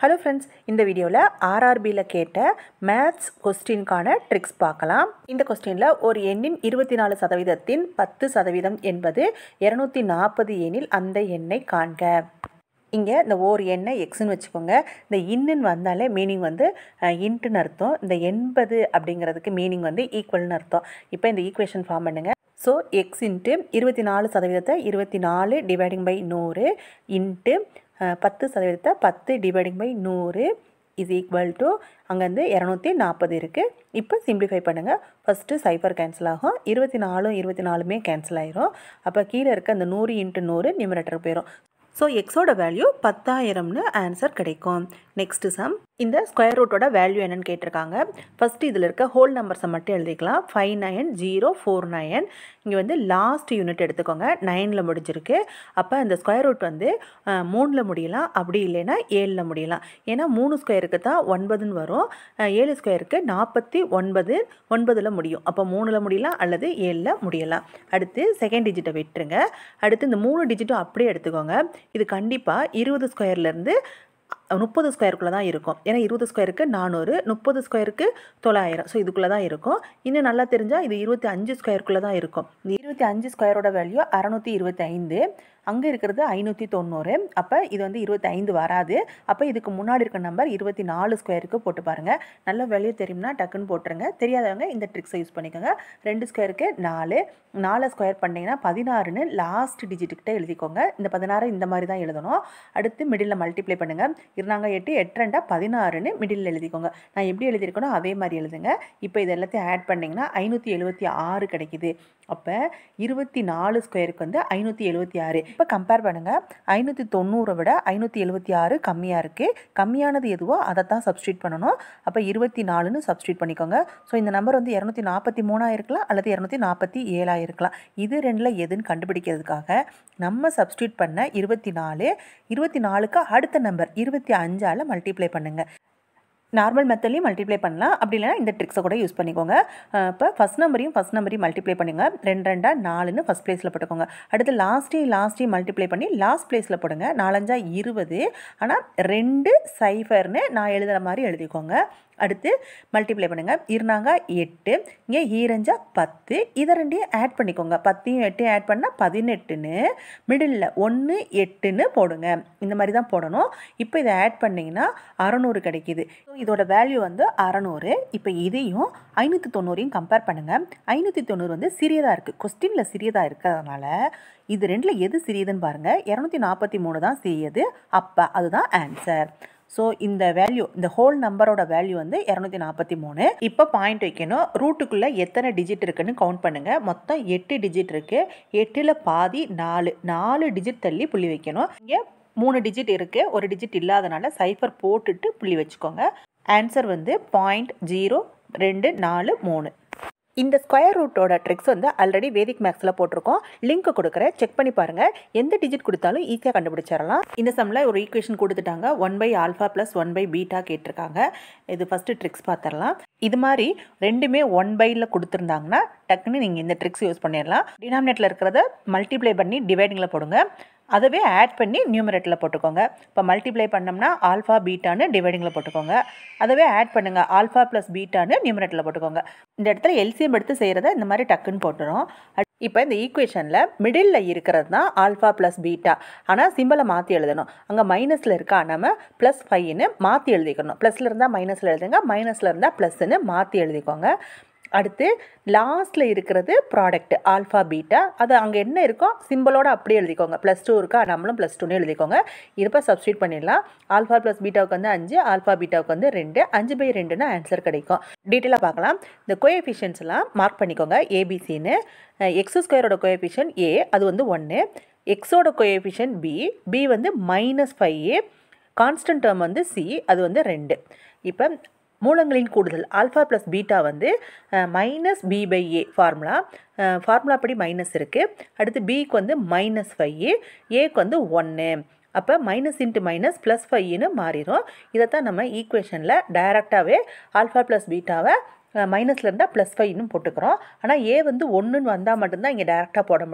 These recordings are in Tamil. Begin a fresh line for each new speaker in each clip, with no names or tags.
ஹலோ ஃப்ரெண்ட்ஸ் இந்த வீடியோவில் ஆர்ஆர்பியில் கேட்ட மேத்ஸ் கொஸ்டினுக்கான ட்ரிக்ஸ் பார்க்கலாம் இந்த கொஸ்டினில் ஒரு எண்ணின் இருபத்தி நாலு சதவீதத்தின் பத்து சதவீதம் என்பது இரநூத்தி நாற்பது எண்ணில் அந்த எண்ணை காண்க இங்கே இந்த ஓர் எண்ணை எக்ஸ்னு வச்சுக்கோங்க இந்த இன்னுன்னு வந்தாலே மீனிங் வந்து இன்ட்டுன்னு அர்த்தம் இந்த எண்பது அப்படிங்கிறதுக்கு மீனிங் வந்து ஈக்குவல்னு அர்த்தம் இப்போ இந்த ஈக்குவேஷன் ஃபார்ம் பண்ணுங்க ஸோ எக்ஸ் இன்ட்டு இருபத்தி நாலு சதவீதத்தை இருபத்தி நாலு டிவைடிங் பை நூறு இன்ட்டு பத்து சதவீதத்தை பத்து டிவைடிங் பை நூறு இஸ் ஈக்குவல் டு அங்கேருந்து இரநூத்தி நாற்பது இருக்குது இப்போ சிம்பிளிஃபை பண்ணுங்கள் ஃபஸ்ட்டு சைஃபர் கேன்சல் ஆகும் இருபத்தி நாலும் இருபத்தி நாலுமே கேன்சல் ஆயிரும் அப்போ கீழே இருக்க அந்த நூறு இன்ட்டு நூறு நிமிரேட்டர் போயிடும் ஸோ எக்ஸோட வேல்யூ பத்தாயிரம்னு ஆன்சர் கிடைக்கும் நெக்ஸ்ட்டு சம் இந்த ஸ்கொயர் ரூட்டோட வேல்யூ என்னன்னு கேட்டிருக்காங்க ஃபஸ்ட்டு இதில் இருக்க ஹோல் நம்பர்ஸை மட்டும் எழுதிக்கலாம் five nine zero four nine இங்கே வந்து லாஸ்ட் யூனிட் எடுத்துக்கோங்க நைனில் முடிஞ்சிருக்கு அப்போ இந்த ஸ்கொயர் ரூட் வந்து மூணில் முடியலாம் அப்படி இல்லைன்னா ஏழில் முடியலாம் ஏன்னா மூணு ஸ்கொயருக்கு தான் ஒன்பதுன்னு வரும் ஏழு ஸ்கொயருக்கு நாற்பத்தி ஒன்பது ஒன்பதில் முடியும் அப்போ மூணில் முடியலாம் அல்லது ஏழில் முடியலாம் அடுத்து செகண்ட் டிஜிட்டை விட்டுருங்க அடுத்து இந்த மூணு டிஜிட்டும் அப்படியே எடுத்துக்கோங்க இது கண்டிப்பாக இருபது ஸ்கொயர்லேருந்து முப்பது ஸ்கொயருக்குள்ளே தான் இருக்கும் ஏன்னா இருபது ஸ்கொயருக்கு நானூறு முப்பது ஸ்கொயருக்கு தொள்ளாயிரம் ஸோ இதுக்குள்ளே தான் இருக்கும் இன்னும் நல்லா தெரிஞ்சால் இது இருபத்தி அஞ்சு ஸ்கொயருக்குள்ளே தான் இருக்கும் இந்த இருபத்தி அஞ்சு ஸ்கொயரோட வேல்யூ அறநூற்றி இருபத்தி ஐந்து அங்கே இருக்கிறது ஐநூற்றி தொண்ணூறு அப்போ இது வந்து இருபத்தி ஐந்து வராது அப்போ இதுக்கு முன்னாடி இருக்க நம்பர் இருபத்தி நாலு ஸ்கொயருக்கு போட்டு பாருங்கள் நல்ல வேல்யூ தெரியும்னா டக்குன்னு போட்டுருங்க தெரியாதவங்க இந்த ட்ரிக்ஸை யூஸ் பண்ணிக்கோங்க ரெண்டு ஸ்கொயருக்கு நாலு நாலு ஸ்கொயர் பண்ணிங்கன்னா பதினாறுன்னு லாஸ்ட் டிஜிட்டுக்கிட்ட எழுதிக்கோங்க இந்த பதினாறு இந்த மாதிரி தான் எழுதணும் அடுத்து மிடில் மல்டிப்ளை பண்ணுங்கள் இருந்தாங்க எட்டு எட்டு ரெண்டா பதினாறுன்னு மிடில் எழுதிக்கோங்க நான் எப்படி எழுதியிருக்கணும் அதே மாதிரி எழுதுங்க இப்போ இது எல்லாத்தையும் ஆட் பண்ணிங்கன்னா ஐநூற்றி எழுபத்தி ஆறு கிடைக்குது அப்போ இருபத்தி நாலு ஸ்கொயருக்கு வந்து ஐநூற்றி எழுபத்தி ஆறு இப்போ கம்பேர் பண்ணுங்கள் ஐநூற்றி தொண்ணூறை விட ஐநூற்றி எழுபத்தி ஆறு கம்மியாக இருக்குது கம்மியானது எதுவோ அதை தான் சப்ஸ்டியூட் பண்ணணும் அப்போ இருபத்தி நாலுன்னு சப்ஸ்டியூட் பண்ணிக்கோங்க ஸோ இந்த நம்பர் வந்து இரநூத்தி நாற்பத்தி மூணாக இருக்கலாம் அல்லது இரநூத்தி நாற்பத்தி ஏழாக இருக்கலாம் இது ரெண்டில் எதுன்னு கண்டுபிடிக்கிறதுக்காக நம்ம சப்ஸ்டியூட் பண்ண இருபத்தி நாலு இருபத்தி நாலுக்கு அடுத்த நம்பர் இருபத்தி அஞ்சால் மல்டிப்ளை பண்ணுங்கள் நார்மல் மெத்தட்லையும் மல்டிப்ளை பண்ணலாம் அப்படி இல்லைனா இந்த ட்ரிக்ஸை கூட யூஸ் பண்ணிக்கோங்க இப்போ ஃபஸ்ட் நம்பரையும் ஃபஸ்ட் நம்பரையும் மல்டிப்ளை பண்ணுங்கள் ரெண்டு ரெண்டா நாலுன்னு ஃபஸ்ட் ப்ளேஸில் போட்டுக்கோங்க அடுத்து லாஸ்ட்டையும் லாஸ்ட்டையும் மல்டிப்ளை பண்ணி லாஸ்ட் ப்ளேஸில் போடுங்க நாலஞ்சா இருபது ஆனால் ரெண்டு சைஃபர்னு நான் எழுதுகிற மாதிரி எழுதிக்கோங்க அடுத்து மல்டிப்ளை பண்ணுங்கள் இருந்தாங்க எட்டு இங்கே ஈரஞ்சா பத்து இதை ரெண்டையும் ஆட் பண்ணிக்கோங்க பத்தையும் எட்டையும் ஆட் பண்ணால் பதினெட்டுன்னு மிடில் ஒன்று எட்டுன்னு போடுங்க இந்த மாதிரி தான் போடணும் இப்போ இதை ஆட் பண்ணிங்கன்னா அறநூறு கிடைக்கிது இதோட வேல்யூ வந்து அறநூறு இப்போ இதையும் ஐநூற்றி தொண்ணூறையும் கம்பேர் பண்ணுங்கள் ஐநூற்றி தொண்ணூறு வந்து சிறியதாக இருக்குது கொஸ்டினில் சிறியதாக இருக்கிறதுனால இது ரெண்டில் எது சிறியதுன்னு பாருங்கள் இரநூத்தி நாற்பத்தி மூணு தான் சிறியது அப்போ அதுதான் ஆன்சர் ஸோ இந்த வேல்யூ இந்த ஹோல் நம்பரோட வேல்யூ வந்து இரநூத்தி நாற்பத்தி மூணு இப்போ பாயிண்ட் வைக்கணும் ரூட்டுக்குள்ளே எத்தனை டிஜிட் இருக்குன்னு கவுண்ட் பண்ணுங்கள் மொத்தம் எட்டு டிஜிட் இருக்குது எட்டில் பாதி நாலு நாலு டிஜிட் தள்ளி புள்ளி வைக்கணும் இங்கே மூணு டிஜிட் இருக்குது ஒரு டிஜிட் இல்லாதனால சைஃபர் போட்டுட்டு புள்ளி வச்சுக்கோங்க ஆன்சர் வந்து பாயிண்ட் ஜீரோ ரெண்டு நாலு மூணு இந்த ஸ்கொயர் ரூட்டோட ட்ரிக்ஸ் வந்து ஆல்ரெடி வேதிக் மேக்ஸில் போட்டிருக்கோம் லிங்க் கொடுக்குறேன் செக் பண்ணி பாருங்கள் எந்த டிஜிட் கொடுத்தாலும் ஈஸியாக கண்டுபிடிச்சிடலாம் இந்த சம்மில் ஒரு ஈக்குவேஷன் கொடுத்துட்டாங்க one by alpha plus one by beta கேட்டிருக்காங்க இது ஃபஸ்ட்டு ட்ரிக்ஸ் பார்த்துடலாம் இது மாதிரி ரெண்டுமே ஒன் பையில் கொடுத்துருந்தாங்கன்னா டக்குன்னு நீங்கள் இந்த ட்ரிக்ஸ் யூஸ் பண்ணிடலாம் டினாமினேட்டில் இருக்கிறத மல்டிப்ளை பண்ணி டிவைடிங்கில் போடுங்க அதவே ஆட் பண்ணி நியூமரேட்டில் போட்டுக்கோங்க இப்போ மல்டிப்ளை பண்ணோம்னா ஆல்ஃபா பீட்டான்னு டிவைடிங்கில் போட்டுக்கோங்க அதவே ஆட் பண்ணுங்கள் ஆல்ஃபா ப்ளஸ் பீட்டான்னு நியூமரேட்டில் போட்டுக்கோங்க இந்த இடத்துல எல்சிஎம் எடுத்து செய்கிறத இந்த மாதிரி டக்குன்னு போட்டுரும் இப்போ இந்த ஈக்குவேஷனில் மிடில் இருக்கிறது தான் ஆல்ஃபா ப்ளஸ் பீட்டா ஆனால் சிம்பிளை மாற்றி எழுதணும் அங்கே மைனஸில் இருக்கா நம்ம ப்ளஸ் ஃபைவ்னு மாற்றி எழுதிக்கணும் ப்ளஸில் இருந்தால் மைனஸில் எழுதுங்க மைனஸில் இருந்தால் ப்ளஸ்ன்னு மாற்றி எழுதிக்கோங்க அடுத்து லாஸ்ட்டில் இருக்கிறது ப்ராடக்ட் ஆல்ஃபா பீட்டா அது அங்கே என்ன இருக்கோ சிம்பிளோட அப்படியே எழுதிக்கோங்க ப்ளஸ் டூ இருக்கா நம்மளும் ப்ளஸ் டூன்னு எழுதிக்கோங்க இப்போ சப்ஸ்டியூட் பண்ணிடலாம் ஆல்ஃபா ப்ளஸ் பீட்டாவுக்கு வந்து அஞ்சு ஆல்ஃபா பீட்டாவுக்கு வந்து ரெண்டு அஞ்சு பை ரெண்டுன்னு ஆன்சர் கிடைக்கும் டீட்டெயிலாக பார்க்கலாம் இந்த கோஎஃபிஷியன்ஸ்லாம் மார்க் பண்ணிக்கோங்க ஏபிசின்னு எக்ஸ் ஸ்கொயரோட கோஎஃபிஷியன் ஏ அது வந்து ஒன்று எக்ஸோட கோஎஃபிஷியன் பி பி வந்து மைனஸ் ஃபைவ் கான்ஸ்டன்ட் டேர்ம் வந்து சி அது வந்து ரெண்டு இப்போ மூலங்களின் கூடுதல் ஆல்ஃபா ப்ளஸ் பீட்டா வந்து minus b by a formula formula படி மைனஸ் இருக்குது அடுத்து பிக்கு வந்து மைனஸ் ஃபைவ் ஏக்கு வந்து ஒன்று அப்போ மைனஸ் இன்ட்டு மைனஸ் ப்ளஸ் ஃபைவ்னு மாறிடும் இதைத்தான் நம்ம ஈக்குவேஷனில் டைரெக்டாகவே ஆல்ஃபா ப்ளஸ் பீட்டாவை மைனஸில் இருந்தால் ப்ளஸ் ஃபைவ்னு போட்டுக்கிறோம் ஆனால் ஏ வந்து ஒன்றுன்னு வந்தால் மட்டும்தான் இங்கே டேரெக்டாக போட முடியும்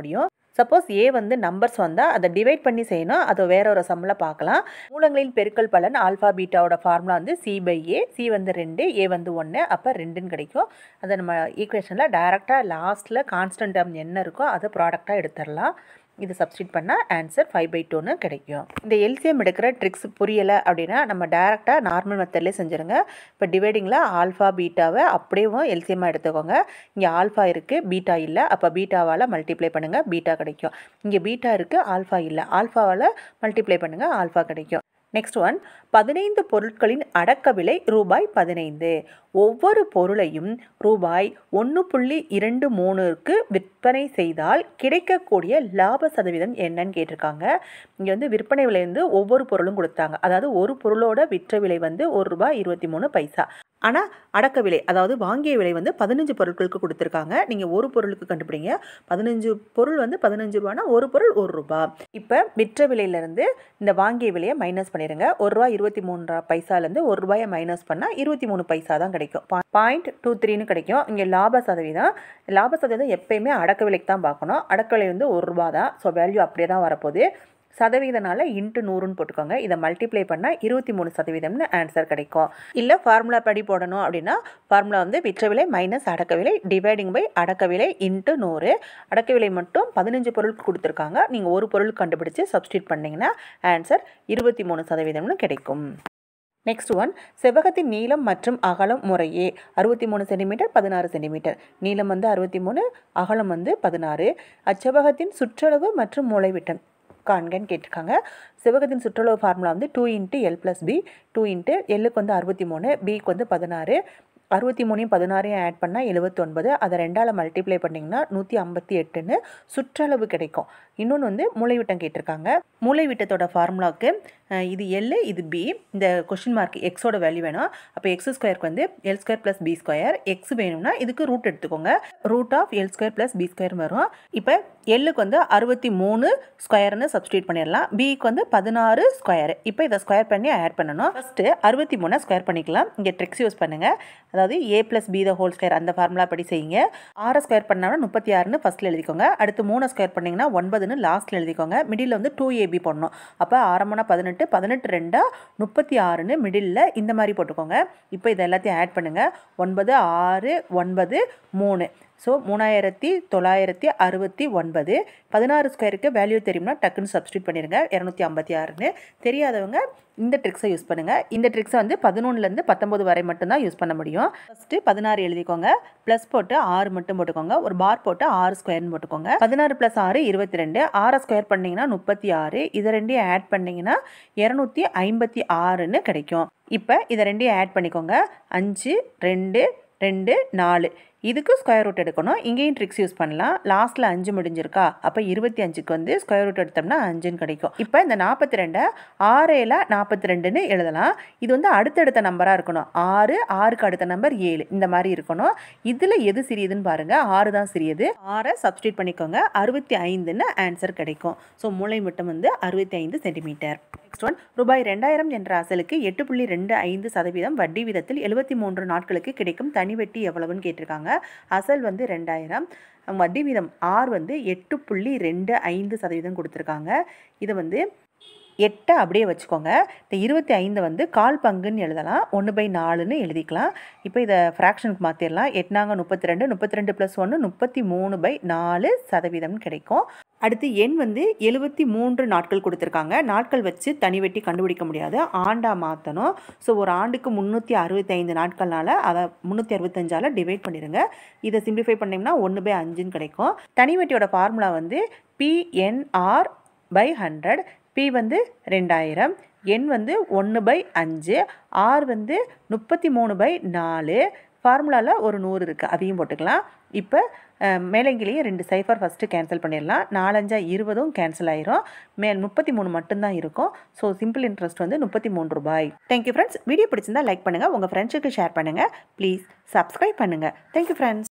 சப்போஸ் ஏ வந்து நம்பர்ஸ் வந்தால் அதை டிவைட் பண்ணி செய்யணும் அதை வேற ஒரு சம்மில் பார்க்கலாம் மூலங்களின் பெருக்கல் பலன் ஆல்ஃபா பீட்டாவோட ஃபார்முலா வந்து சி பை ஏ சி வந்து ரெண்டு ஏ வந்து ஒன்று அப்போ ரெண்டுன்னு கிடைக்கும் அதை நம்ம ஈக்குவேஷனில் டைரெக்டாக லாஸ்ட்டில் கான்ஸ்டன்ட் டேர்ம் என்ன இருக்கோ அதை ப்ராடக்டாக எடுத்துடலாம் இது சப்ஸ்டிட் பண்ணால் ஆன்சர் ஃபைவ் பை டூன்னு கிடைக்கும் இந்த எல்சிஎம் எடுக்கிற ட்ரிக்ஸ் புரியலை அப்படின்னா நம்ம டேரெக்டாக நார்மல் மெத்தட்லேயே செஞ்சுருங்க இப்போ டிவைடிங்கில் ஆல்ஃபா பீட்டாவை அப்படியே எல்சிஎம்மாக எடுத்துக்கோங்க இங்கே ஆல்ஃபா இருக்குது பீட்டா இல்லை அப்போ பீட்டாவால் மல்டிப்ளை பண்ணுங்கள் பீட்டா கிடைக்கும் இங்கே பீட்டா இருக்குது ஆல்ஃபா இல்லை ஆல்ஃபாவால் மல்டிப்ளை பண்ணுங்கள் ஆல்ஃபா கிடைக்கும் நெக்ஸ்ட் ஒன் பதினைந்து பொருட்களின் அடக்க விலை ரூபாய் பதினைந்து ஒவ்வொரு பொருளையும் ரூபாய் ஒன்று புள்ளி இரண்டு மூணுக்கு விற்பனை செய்தால் கிடைக்கக்கூடிய லாப சதவீதம் என்னன்னு கேட்டிருக்காங்க இங்கே வந்து விற்பனை விலை வந்து ஒவ்வொரு பொருளும் கொடுத்தாங்க அதாவது ஒரு பொருளோட விற்ற விலை வந்து ஒரு ரூபாய் இருபத்தி மூணு பைசா ஆனால் அடக்க விலை அதாவது வாங்கிய விலை வந்து பதினஞ்சு பொருட்களுக்கு கொடுத்துருக்காங்க நீங்கள் ஒரு பொருளுக்கு கண்டுபிடிங்க பதினஞ்சு பொருள் வந்து பதினஞ்சு ரூபானா ஒரு பொருள் ஒரு ரூபா இப்போ விற்ற விலையிலேருந்து இந்த வாங்கிய விலையை மைனஸ் பண்ணிடுங்க ஒரு ரூபா இருபத்தி மூணு பைசாலேருந்து ஒரு ரூபாயை மைனஸ் பண்ணால் இருபத்தி மூணு பைசா தான் கிடைக்கும் பாயிண்ட் டூ த்ரீன்னு கிடைக்கும் இங்கே லாப சதவீதம் லாப சதவீதம் எப்பயுமே அடக்க விலைக்கு தான் பார்க்கணும் அடக்க விலை வந்து ஒரு ரூபா தான் ஸோ வேல்யூ அப்படியே தான் வரப்போகுது சதவீதனால இன்ட்டு நூறுன்னு போட்டுக்கோங்க இதை மல்டிப்ளை பண்ணால் இருபத்தி மூணு சதவீதம்னு ஆன்சர் கிடைக்கும் இல்லை ஃபார்முலா படி போடணும் அப்படின்னா ஃபார்முலா வந்து விற்ற விலை மைனஸ் அடக்க விலை டிவைடிங் பை அடக்க விலை இன்ட்டு நூறு அடக்க விலை மட்டும் பதினஞ்சு பொருளுக்கு கொடுத்துருக்காங்க நீங்கள் ஒரு பொருள் கண்டுபிடிச்சு சப்ஸ்டியூட் பண்ணிங்கன்னா ஆன்சர் இருபத்தி மூணு சதவீதம்னு கிடைக்கும் நெக்ஸ்ட் ஒன் செவ்வகத்தின் நீளம் மற்றும் அகலம் முறையே அறுபத்தி மூணு சென்டிமீட்டர் பதினாறு சென்டிமீட்டர் நீளம் வந்து அறுபத்தி மூணு அகலம் வந்து பதினாறு அச்செவ்வகத்தின் சுற்றளவு மற்றும் மூளைவிட்டம் காண்கன்னு கேட்டிருக்காங்க செவ்வகத்தின் சுற்றளவு ஃபார்முலா வந்து two into l plus b two into எல்லுக்கு வந்து அறுபத்தி மூணு பிக்கு வந்து பதினாறு அறுபத்தி மூணையும் பதினாறையும் ஆட் பண்ணால் எழுபத்தொன்பது அதை ரெண்டால் மல்டிப்ளை பண்ணிங்கன்னா நூற்றி ஐம்பத்தி எட்டுன்னு சுற்றளவு கிடைக்கும் இன்னொன்று வந்து மூளைவிட்டம் கேட்டிருக்காங்க மூளைவிட்டத்தோட ஃபார்முலாவுக்கு இது எல் இது பி இந்த கொஷின் மார்க் எக்ஸோட வேல்யூ வேணும் அப்போ எக்ஸ் ஸ்கொயருக்கு வந்து l square plus b square x வேணும்னா இதுக்கு ரூட் எடுத்துக்கோங்க root of l square plus b square வரும் இப்போ எல்லுக்கு வந்து அறுபத்தி மூணு ஸ்கொயர்னு சப்ஸ்டியூட் பண்ணிடலாம் பிக்கு வந்து பதினாறு ஸ்கொயர் இப்போ இதை ஸ்கொயர் பண்ணி ஆட் பண்ணணும் ஃபஸ்ட்டு அறுபத்தி மூணை ஸ்கொயர் பண்ணிக்கலாம் இங்கே ட்ரிக்ஸ் யூஸ் பண்ணுங்கள் அதாவது a plus b the whole square அந்த ஃபார்முலா படி செய்யுங்க ஆறை ஸ்கொயர் பண்ணாலும் முப்பத்தி ஆறுன்னு ஃபஸ்ட்டில் எழுதிக்கோங்க அடுத்து மூணு ஸ்கொயர் பண்ணிங்கன்னா ஒன்பதுன்னு லாஸ்ட்டில் எழுதிக்கோங்க மிடில் வந்து டூ ஏபி போடணும் அப்போ ஆரம்பம்னா பதினெட்டு பதினெட்டு ரெண்டா முப்பத்தி ஆறுன்னு மிடில் இந்த மாதிரி போட்டுக்கோங்க இப்போ இது எல்லாத்தையும் ஆட் பண்ணுங்கள் ஒன்பது ஆறு ஒன்பது மூணு ஸோ மூணாயிரத்தி தொள்ளாயிரத்தி அறுபத்தி ஒன்பது பதினாறு ஸ்கொயருக்கு வேல்யூ தெரியும்னா டக்குன்னு சப்ஸ்டியூட் பண்ணிடுங்க இரநூத்தி ஐம்பத்தி ஆறுன்னு தெரியாதவங்க இந்த ட்ரிக்ஸை யூஸ் பண்ணுங்கள் இந்த ட்ரிக்ஸை வந்து பதினொன்றுலேருந்து பத்தொம்பது வரை மட்டும்தான் யூஸ் பண்ண முடியும் ஃபஸ்ட்டு பதினாறு எழுதிக்கோங்க ப்ளஸ் போட்டு ஆறு மட்டும் போட்டுக்கோங்க ஒரு பார் போட்டு ஆறு ஸ்கொயர்னு போட்டுக்கோங்க பதினாறு ப்ளஸ் ஆறு இருபத்தி ரெண்டு ஆறை ஸ்கொயர் பண்ணிங்கன்னா முப்பத்தி ஆறு இதை ரெண்டையும் ஆட் பண்ணிங்கன்னா இரநூத்தி ஐம்பத்தி ஆறுன்னு கிடைக்கும் இப்போ இதை ரெண்டையும் ஆட் பண்ணிக்கோங்க அஞ்சு ரெண்டு ரெண்டு நாலு இதுக்கு ஸ்கொயர் ரூட் எடுக்கணும் இங்கேயும் ட்ரிக்ஸ் யூஸ் பண்ணலாம் லாஸ்ட்டில் அஞ்சு முடிஞ்சிருக்கா அப்போ இருபத்தி அஞ்சுக்கு வந்து ஸ்கொயர் ரூட் எடுத்தோம்னா அஞ்சுன்னு கிடைக்கும் இப்போ இந்த நாற்பத்தி ரெண்டை ஆறேல நாற்பத்தி ரெண்டுன்னு எழுதலாம் இது வந்து அடுத்தடுத்த நம்பராக இருக்கணும் ஆறு ஆறுக்கு அடுத்த நம்பர் ஏழு இந்த மாதிரி இருக்கணும் இதில் எது சிறியதுன்னு பாருங்கள் ஆறு தான் சிறியது ஆறை சப்ஸ்டியூட் பண்ணிக்கோங்க அறுபத்தி ஐந்துன்னு ஆன்சர் கிடைக்கும் ஸோ மூளை மட்டும் வந்து அறுபத்தி ஐந்து சென்டிமீட்டர் நெக்ஸ்ட் ஒன் ரூபாய் ரெண்டாயிரம் என்ற அசலுக்கு எட்டு புள்ளி ரெண்டு ஐந்து சதவீதம் வட்டி விதத்தில் எழுபத்தி மூன்று நாட்களுக்கு கிடைக்கும் தனி வட்டி எவ்வளவுன்னு கேட்டிருக்காங்க அசல் வந்து ரெண்டாயிரம் வட்டி வீதம் ஆர் வந்து எட்டு புள்ளி ரெண்டு ஐந்து சதவீதம் கொடுத்துருக்காங்க இதை வந்து எட்டை அப்படியே வச்சுக்கோங்க இந்த இருபத்தி ஐந்தை வந்து கால் பங்குன்னு எழுதலாம் ஒன்று பை நாலுன்னு எழுதிக்கலாம் இப்போ இதை ஃப்ராக்ஷனுக்கு மாற்றிடலாம் எட்னாங்க முப்பத்தி ரெண்டு முப்பத்தி ரெண்டு ப்ளஸ் ஒன்று முப்பத்தி மூணு பை நாலு சதவீதம் கிடைக்கும் அடுத்து எண் வந்து எழுபத்தி மூன்று நாட்கள் கொடுத்துருக்காங்க நாட்கள் வச்சு தனி வெட்டி கண்டுபிடிக்க முடியாது ஆண்டா மாற்றணும் ஸோ ஒரு ஆண்டுக்கு முந்நூற்றி அறுபத்தி ஐந்து நாட்கள்னால அதை முந்நூற்றி அறுபத்தஞ்சால் டிவைட் பண்ணிடுங்க இதை சிம்பிளிஃபை பண்ணிங்கன்னா ஒன்று பை அஞ்சுன்னு கிடைக்கும் தனி வெட்டியோட ஃபார்முலா வந்து பிஎன்ஆர் பை ஹண்ட்ரட் பி வந்து ரெண்டாயிரம் எண் வந்து ஒன்று பை அஞ்சு ஆர் வந்து முப்பத்தி மூணு பை நாலு ஃபார்முலாவில் ஒரு நூறு இருக்குது அதையும் போட்டுக்கலாம் இப்போ மேலங்கிலேயே ரெண்டு சைஃபர் ஃபஸ்ட்டு கேன்சல் பண்ணிடலாம் நாலஞ்சா இருபதும் கேன்சல் ஆயிரும் மேல் முப்பத்தி மூணு மட்டும்தான் இருக்கும் ஸோ சிம்பிள் இன்ட்ரெஸ்ட் வந்து முப்பத்தி மூணு ரூபாய் தேங்க்யூ ஃப்ரெண்ட்ஸ் வீடியோ பிடிச்சிருந்தா லைக் பண்ணுங்கள் உங்கள் ஃப்ரெண்ட்ஸுக்கு ஷேர் பண்ணுங்கள் ப்ளீஸ் சப்ஸ்கிரைப் பண்ணுங்கள் தேங்க்யூ ஃப்ரெண்ட்ஸ்